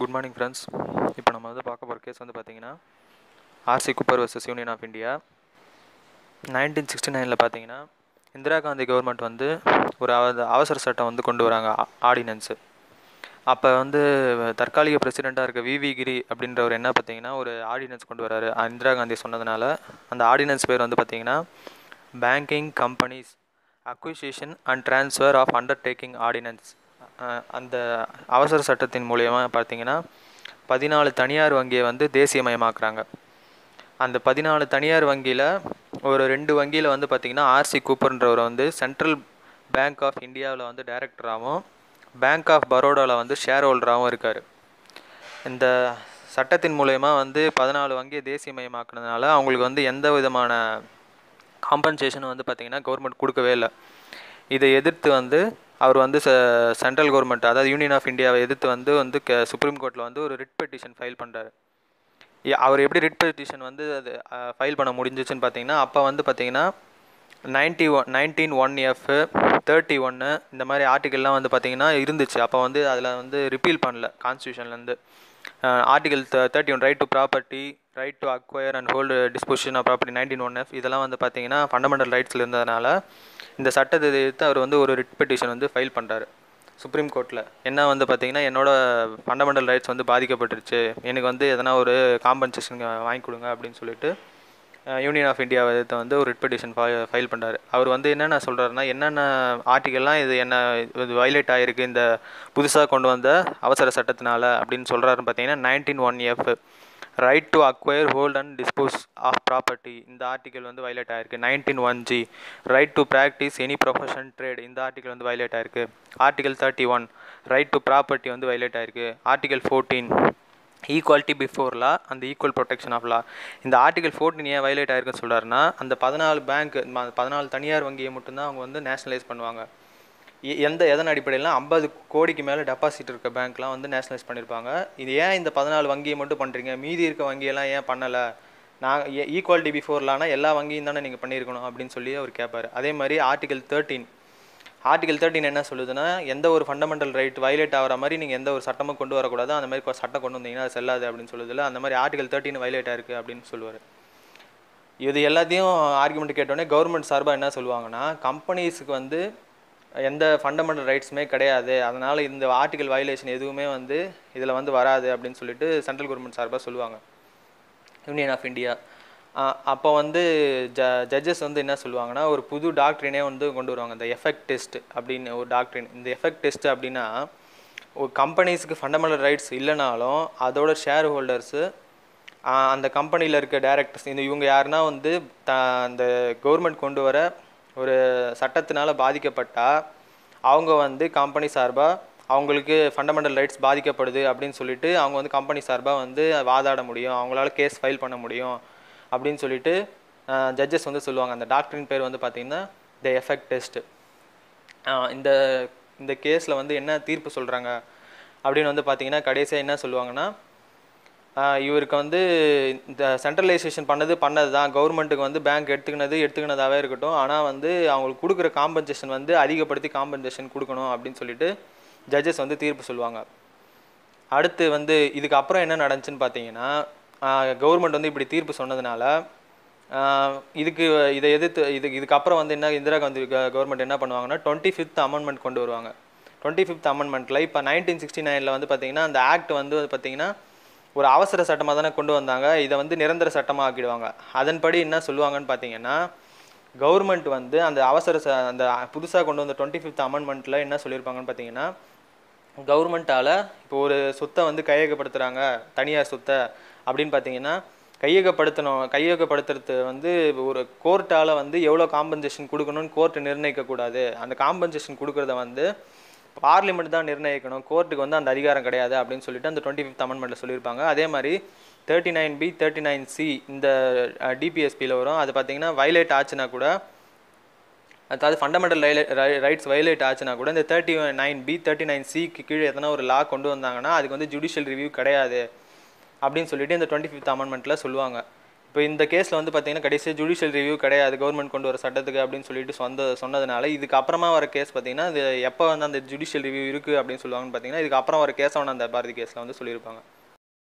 good morning friends இப்போ நம்ம வந்து பார்க்க போகிற கேஸ் வந்து பார்த்தீங்கன்னா R C Cooper versus Union of India nineteen sixty நைனில் பார்த்தீங்கன்னா இந்திரா காந்தி கவர்மெண்ட் வந்து ஒரு அவ- அவசர சட்டம் வந்து கொண்டு வராங்க ஆர்டினன்ஸு அப்போ வந்து தற்காலிக பிரசிடெண்ட்டாக இருக்க விவி கிரி அப்படின்றவர் என்ன பார்த்தீங்கன்னா ஒரு ஆர்டினன்ஸ் கொண்டு வராரு அஹ் இந்திரா காந்தி சொன்னதுனால அந்த ஆர்டினன்ஸ் பேர் வந்து பார்த்தீங்கன்னா banking companies acquisition and transfer of undertaking ordinance அந்த அவசர சட்டத்தின் மூலயமா பார்த்தீங்கன்னா பதினாலு தனியார் வங்கியை வந்து தேசியமயமாக்குறாங்க அந்த பதினாலு தனியார் வங்கியில் ஒரு ரெண்டு வங்கியில் வந்து பார்த்திங்கன்னா ஆர்சி கூப்பர்ன்றவர் வந்து சென்ட்ரல் பேங்க் ஆஃப் இந்தியாவில் வந்து டைரக்டராகவும் பேங்க் ஆஃப் பரோடாவில் வந்து ஷேர் ஹோல்டராகவும் இருக்கார் இந்த சட்டத்தின் மூலயமா வந்து பதினாலு வங்கியை தேசியமயமாக்குனதுனால அவங்களுக்கு வந்து எந்த விதமான காம்பன்சேஷன் வந்து பார்த்திங்கன்னா கவர்மெண்ட் கொடுக்கவே இல்லை இதை எதிர்த்து வந்து அவர் வந்து சென்ட்ரல் கவர்மெண்ட் அதாவது யூனியன் ஆஃப் இந்தியாவை எதிர்த்து வந்து வந்து க சுப்ரீம் கோர்ட்டில் வந்து ஒரு ரிட் பெட்டிஷன் ஃபைல் பண்ணுறாரு அவர் எப்படி ரிட் பெட்டிஷன் வந்து அது ஃபைல் பண்ண முடிஞ்சிச்சுன்னு பார்த்தீங்கன்னா அப்போ வந்து பார்த்தீங்கன்னா ninety one nineteen one F thirty ஒன்று இந்த மாதிரி ஆர்டிகல்லாம் வந்து பார்த்தீங்கன்னா இருந்துச்சு அப்போ வந்து அதில் வந்து ரிப்பீல் பண்ணல கான்ஸ்டியூஷன்லேருந்து article thirty one right to property right to acquire and hold disposition of property nineteen one F இதெல்லாம் வந்து பார்த்தீங்கன்னா ஃபண்டமெண்டல் ரைட்ஸில் இருந்ததுனால இந்த சட்டத்தை எதிர்த்து அவர் வந்து ஒரு ரிட் பெட்டிஷன் வந்து ஃபைல் பண்ணுறாரு சுப்ரீம் கோர்ட்டில் என்ன வந்து பார்த்தீங்கன்னா என்னோட ஃபண்டமெண்டல் ரைட்ஸ் வந்து பாதிக்கப்பட்டுருச்சு எனக்கு வந்து எதனா ஒரு காம்பன்சேஷன் வாங்கி கொடுங்க அப்படின்னு சொல்லிட்டு யூனியன் ஆஃப் இந்தியா எதிர்த்து வந்து ஒரு ரிட் பெட்டிஷன் ஃபைல் பண்ணுறாரு அவர் வந்து என்னென்ன சொல்கிறாருன்னா என்னென்ன ஆர்டிகல்லாம் இது என்ன இது வயலேட் ஆகிருக்கு இந்த புதுசாக கொண்டு வந்த அவசர சட்டத்தினால அப்படின்னு சொல்கிறாருன்னு பார்த்தீங்கன்னா nineteen one F right to acquire hold and dispose of property இந்த ஆர்டிகல் வந்து வயலேட் ஆயிருக்கு nineteen one G right to practise any profession trade இந்த ஆர்டிகல் வந்து வயலேட் ஆயிருக்கு article thirty one right to property வந்து வயலேட் ஆயிருக்கு article fourteen equality before law அந்த equal protection of law இந்த ஆர்டிகல் ஃபோர்டீன் ஏன் வயலேட் ஆயிருக்குன்னு சொல்கிறாருன்னா அந்த பதினாலு பேங்க் பதினாலு தனியார் வங்கியை மட்டும்தான் அவங்க வந்து நேஷனலைஸ் பண்ணுவாங்க எ- எந்த எதன் அடிப்படையிலாம் ஐம்பது கோடிக்கு மேலே டெபாசிட் இருக்க பேங்க்லாம் வந்து நேஷனலைஸ் பண்ணியிருப்பாங்க இது ஏன் இந்த பதினாலு வங்கியை மட்டும் பண்ணுறீங்க மீதி இருக்க வங்கியெல்லாம் ஏன் பண்ணலை நான் ஈக்குவாலிட்டி பிஃபோர்லானா எல்லா வங்கியும் தானே நீங்கள் பண்ணியிருக்கணும் அப்படின்னு சொல்லி அவர் கேட்பார் அதே மாதிரி ஆர்டிகல் தேர்ட்டீன் ஆர்டிகல் தேர்ட்டின் என்ன சொல்லுதுன்னா எந்த ஒரு ஃபண்டமெண்டல் ரைட் வயலேட் ஆகிற மாதிரி நீங்கள் எந்த ஒரு சட்டமும் கொண்டு வரக்கூடாது அந்த மாதிரி கொ- சட்டம் கொண்டு வந்தீங்கன்னா அது செல்லாது அப்படின்னு சொல்லுதில்ல அந்த மாதிரி ஆர்டிகல் தேர்ட்டின் வயலேட் ஆயிருக்கு அப்படின்னு சொல்லுவார் இது எல்லாத்தையும் ஆர்குமெண்ட் கேட்டோடனே கவர்மெண்ட் சார்பாக என்ன சொல்லுவாங்கன்னா கம்பெனிஸுக்கு வந்து எந்த ஃபண்டமெண்டல் ரைட்ஸுமே கிடையாது அதனால் இந்த ஆர்டிகல் வயலேஷன் எதுவுமே வந்து இதில் வந்து வராது அப்படின்னு சொல்லிட்டு சென்ட்ரல் கவர்மெண்ட் சார்பாக சொல்லுவாங்க யூனியன் ஆஃப் இந்தியா அப்போ வந்து ஜ ஜட்ஜஸ் வந்து என்ன சொல்லுவாங்கன்னா ஒரு புது டாக்டரினே வந்து கொண்டு வருவாங்க இந்த எஃபெக்ட் டெஸ்ட் அப்படின்னு ஒரு டாக்டரின் இந்த எஃபெக்ட் டெஸ்ட் அப்படின்னா ஒரு கம்பெனிஸுக்கு ஃபண்டமெண்டல் ரைட்ஸ் இல்லைனாலும் அதோட ஷேர் ஹோல்டர்ஸு அந்த கம்பெனியில் இருக்க டேரக்டர்ஸ் இந்த இவங்க யாருன்னா வந்து த அந்த கவர்மெண்ட் கொண்டு வர ஒரு சட்டத்தினால பாதிக்கப்பட்டால் அவங்க வந்து கம்பெனி சார்பாக அவங்களுக்கு ஃபண்டமெண்டல் ரைட்ஸ் பாதிக்கப்படுது அப்படின்னு சொல்லிட்டு அவங்க வந்து கம்பெனி சார்பாக வந்து வாதாட முடியும் அவங்களால கேஸ் ஃபைல் பண்ண முடியும் அப்படின்னு சொல்லிட்டு ஜட்ஜஸ் வந்து சொல்லுவாங்க அந்த டாக்டரின் பேர் வந்து பார்த்திங்கன்னா த எஃபெக்ட் டெஸ்ட்டு இந்த இந்த கேஸில் வந்து என்ன தீர்ப்பு சொல்கிறாங்க அப்படின்னு வந்து பார்த்தீங்கன்னா கடைசியாக என்ன சொல்லுவாங்கன்னா ஆஹ் இவருக்கு வந்து இந்த சென்ட்ரலைசேஷன் பண்ணது பண்ணது தான் கவர்மெண்ட்டுக்கு வந்து பேங்க் எடுத்துக்கினது எடுத்துக்கினதாகவே இருக்கட்டும் ஆனால் வந்து அவங்களுக்கு கொடுக்குற காம்பன்சேஷன் வந்து அதிகப்படுத்தி காம்பன்சேஷன் கொடுக்கணும் அப்படின்னு சொல்லிட்டு ஜட்ஜஸ் வந்து தீர்ப்பு சொல்லுவாங்க அடுத்து வந்து இதுக்கு அப்புறம் என்ன நடந்துச்சுன்னு பார்த்தீங்கன்னா கவர்மெண்ட் வந்து இப்படி தீர்ப்பு சொன்னதுனால ஆஹ் இதுக்கு இதை எதிர்த்து இதுக்கு இதுக்கப்புறம் வந்து என்ன இந்திரா காந்தி கவர்மெண்ட் என்ன பண்ணுவாங்கன்னா டுவெண்ட்டி ஃபிஃப்த் அமெண்ட்மெண்ட் கொண்டு வருவாங்க டுவெண்ட்டி ஃபிஃப்த் அமெண்ட்மெண்ட்டில் இப்போ நைன்டீன் சிக்ஸ்டி நைனில் வந்து பார்த்தீங்கன்னா அந்த ஆக்ட் வந்து பார்த்தீங்கன்னா ஒரு அவசர சட்டமாக தானே கொண்டு வந்தாங்க இதை வந்து நிரந்தர சட்டமாக ஆக்கிடுவாங்க அதன்படி என்ன சொல்லுவாங்கன்னு பார்த்தீங்கன்னா கவர்மெண்ட் வந்து அந்த அவசர ச அந்த புதுசாக கொண்டு வந்த டுவெண்ட்டி ஃபிஃப்த் அமெண்ட்மெண்ட்டில் என்ன சொல்லியிருப்பாங்கன்னு பார்த்தீங்கன்னா கவர்மெண்ட்டால் இப்போ ஒரு சொத்தை வந்து கையகப்படுத்துகிறாங்க தனியார் சொத்தை அப்படின்னு பார்த்தீங்கன்னா கையகப்படுத்தணும் கையகப்படுத்துறது வந்து ஒரு கோர்ட்டால் வந்து எவ்வளோ காம்பன்சேஷன் கொடுக்கணும்னு கோர்ட் நிர்ணயிக்கக்கூடாது அந்த காம்பன்சேஷன் கொடுக்குறத வந்து பார்லிமெண்ட் தான் நிர்ணயிக்கணும் கோர்ட்டுக்கு வந்து அந்த அதிகாரம் கிடையாது அப்படின்னு சொல்லிட்டு அந்த டுவெண்ட்டி ஃபிஃப்த் அமெண்ட்மெண்ட்டில் சொல்லியிருப்பாங்க அதே மாதிரி thirty nine B thirty nine C இந்த டிபிஎஸ்பியில் வரும் அது பார்த்தீங்கன்னா வயலேட் ஆச்சுன்னா கூட அதாவது ஃபண்டமெண்டல் ரைட்ஸ் வயலேட் ஆச்சுன்னா கூட இந்த thirty nine B thirty nine சிக்கு கீழே எதனா ஒரு லா கொண்டு வந்தாங்கன்னா அதுக்கு வந்து ஜுடிஷியல் ரிவ்யூ கிடையாது அப்படின்னு சொல்லிட்டு இந்த டுவெண்ட்டி ஃபிஃப்த் அமெண்ட்மெண்ட்டில் சொல்லுவாங்க இப்போ இந்த கேஸில் வந்து பார்த்தீங்கன்னா கடைசியாக ஜுடிஷியல் ரிவ்யூ கிடையாது கவர்மெண்ட் கொண்டு வர சட்டத்துக்கு அப்படின்னு சொல்லிட்டு சொந்த சொன்னதுனால இதுக்கு அப்புறமா வர கேஸ் பார்த்தீங்கன்னா இது எப்போ வந்து அந்த ஜுடிஷியல் ரிவ்யூ இருக்குது அப்படின்னு சொல்லுவாங்கன்னு பார்த்தீங்கன்னா இதுக்கு அப்புறம் வர கேஸை வந்து அந்த பாரதி கேஸில் வந்து சொல்லியிருப்பாங்க